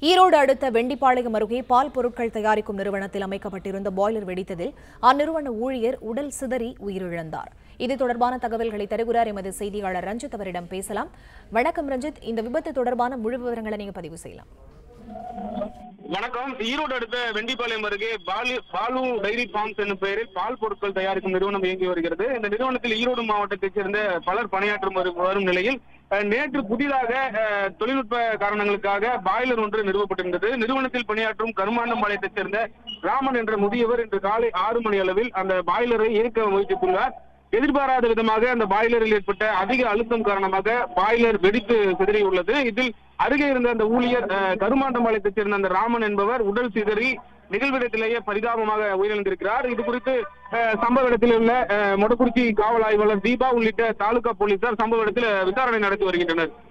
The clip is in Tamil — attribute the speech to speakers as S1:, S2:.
S1: ஈரோடு அடுத்த வெண்டிப்பாளையம் அருகே பால் பொருட்கள் தயாரிக்கும் நிறுவனத்தில் அமைக்கப்பட்டிருந்த பாய்லர் வெடித்ததில் அந்நிறுவன ஊழியர் உடல் சிதறி உயிரிழந்தார் இது தொடர்பான தகவல்களை தருகிறார் எமது செய்தியாளர் ரஞ்சித் அவரிடம் பேசலாம் வணக்கம் ரஞ்சித் இந்த விபத்து தொடர்பான முழு விவரங்களை நீங்க பதிவு செய்யலாம்
S2: வணக்கம் ஈரோடு அடுத்த வெண்டிப்பாளையம் அருகே பாலு பாலு டைரி ஃபார்ம்ஸ் என்னும் பெயரில் பால் பொருட்கள் தயாரிக்கும் நிறுவனம் இயங்கி வருகிறது இந்த நிறுவனத்தில் ஈரோடு மாவட்டத்தைச் சேர்ந்த பலர் பணியாற்றும் வரு- வரும் நிலையில் அஹ், நேற்று புதிதாக அஹ், தொழில்நுட்ப காரணங்களுக்காக பாய்லர் ஒன்று நிறுவப்பட்டிருந்தது நிறுவனத்தில் பணியாற்றும் கருமாண்டம்பாளையத்தைச் சேர்ந்த ராமன் என்ற முதியவர் இன்று காலை ஆறு மணி அளவில் அந்த பாய்லரை இயக்க முயற்சித்துள்ளார் எதிர்பாராத விதமாக அந்த பாய்லரில் ஏற்பட்ட அதிக அழுத்தம் காரணமாக பாய்லர் வெடித்து சிதறியுள்ளது இதில் அருகே இருந்த அந்த ஊழியர் அஹ், கருமாண்டம்பாளையத்தைச் சேர்ந்த அந்த ராமன் என்பவர் உடல் சிதறி நிகழ்விடத்திலேயே பரிதாபமாக உயிரிழந்திருக்கிறார் இது குறித்து அஹ், சம்பவ இடத்தில் உள்ள அஹ், மொடக்குறிச்சி காவல் ஆய்வாளர் தீபா உள்ளிட்ட தாலுகா போலீசார் சம்பவ இடத்தில் விசாரணை நடத்தி வருகின்றனர்